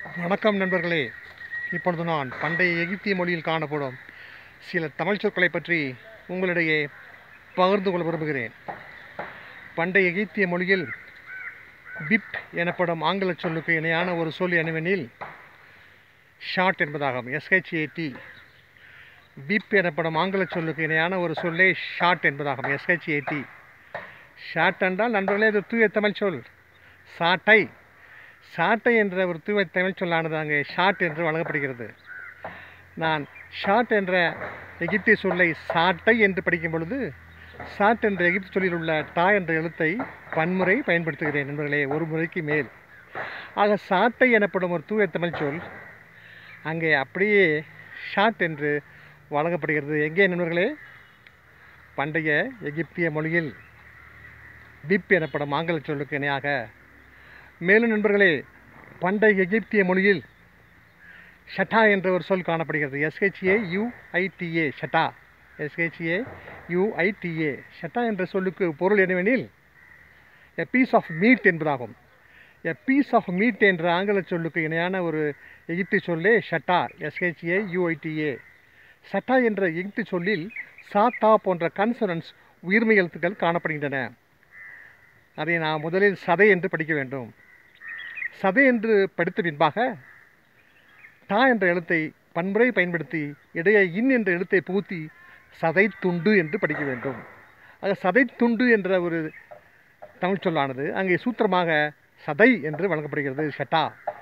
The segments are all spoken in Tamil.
வணக்கம் நண்பர்களே இப்பொழுது நான் பண்டைய எகிப்திய மொழியில் காணப்படும் சில தமிழ் சொற்களை பற்றி உங்களிடையே பகிர்ந்து கொள்ள விரும்புகிறேன் பண்டைய எகிப்திய மொழியில் பிப் எனப்படும் ஆங்கில சொல்லுக்கு இணையான ஒரு சொல் என்னவெனில் ஷார்ட் என்பதாகும் எஸ்ஹெச்ஏடி பிப் எனப்படும் ஆங்கில சொல்லுக்கு இணையான ஒரு சொல்லே ஷார்ட் என்பதாகும் எஸ்ஹெச்ஏடி ஷார்ட் என்றால் நண்பர்களே இது தூய தமிழ் சொல் சாட்டை சாட்டை என்ற ஒரு தூய தமிழ் சொல்லானது அங்கே ஷார்ட் என்று வழங்கப்படுகிறது நான் ஷார்ட் என்ற எகிப்திய சொல்லை சாட்டை என்று படிக்கும் பொழுது சாட் என்ற எகிப்து சொல்லில் உள்ள டா என்ற எழுத்தை பன்முறை பயன்படுத்துகிறேன் நண்பர்களே ஒரு முறைக்கு மேல் ஆக சாட்டை எனப்படும் ஒரு தூய தமிழ் சொல் அங்கே அப்படியே ஷார்ட் என்று வழங்கப்படுகிறது எங்கே நண்பர்களே பண்டைய எகிப்திய மொழியில் பிப் எனப்படும் ஆங்கில சொல்லுக்கு இணையாக மேலும் நண்பர்களே பண்டைய எகிப்திய மொழியில் ஷட்டா என்ற ஒரு சொல் காணப்படுகிறது எஸ்ஹெச்ஏ யுஐடிஏ ஷட்டா எஸ்ஹெச்ஏ யுஐடிஏ ஷட்டா என்ற சொல்லுக்கு பொருள் என்னவெனில் எ பீஸ் ஆஃப் மீட் என்பதாகும் எ பீஸ் ஆஃப் மீட் என்ற ஆங்கில சொல்லுக்கு இணையான ஒரு எகிப்து சொல்லே ஷட்டா எஸ்ஹெச்ஏ யுஐடிஏ ஷட்டா என்ற எகிப்து சொல்லில் சாத்தா போன்ற கன்சனன்ஸ் உயிர்மை எழுத்துக்கள் காணப்படுகின்றன அதை நான் முதலில் சதை என்று படிக்க வேண்டும் சதை என்று படித்த பின்பாக டா என்ற எழுத்தை பன்முறை பயன்படுத்தி இடையே இன் என்ற எழுத்தை புகுத்தி சதை துண்டு என்று படிக்க வேண்டும் ஆக சதை துண்டு என்ற ஒரு தமிழ் சொல்லானது அங்கே சூத்திரமாக சதை என்று வழங்கப்படுகிறது ஷட்டா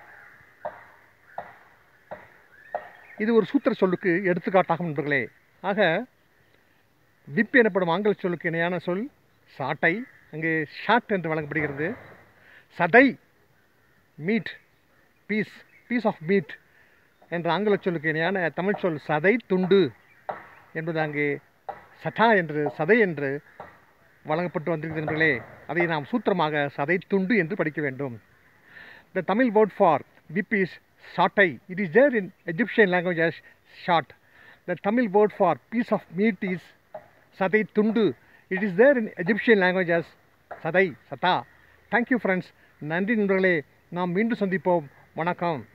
இது ஒரு சூத்திர சொல்லுக்கு எடுத்துக்காட்டாகும் நண்பர்களே ஆக விப் எனப்படும் ஆங்கில சொல்லுக்கு இணையான சொல் சாட்டை அங்கே ஷார்ட் என்று வழங்கப்படுகிறது சதை meat piece piece of meat என்ற ஆங்கில சொல்லுக்கு இணையான தமிழ் சொல் சதை துண்டு என்பது அங்கே சட்டா என்று சதை என்று வழங்கப்பட்டு வந்திருக்கிறீர்களே அதை நாம் சூத்திரமாக சதை துண்டு என்று படிக்க வேண்டும் the Tamil word for whip is சாட்டை it is there in Egyptian language as ஷார்ட் the Tamil word for piece of meat is சதை துண்டு it is there in Egyptian language as சதை சதா தேங்க்யூ ஃப்ரெண்ட்ஸ் நன்றி நண்பர்களே நாம் மீண்டும் சந்திப்போம் வணக்கம்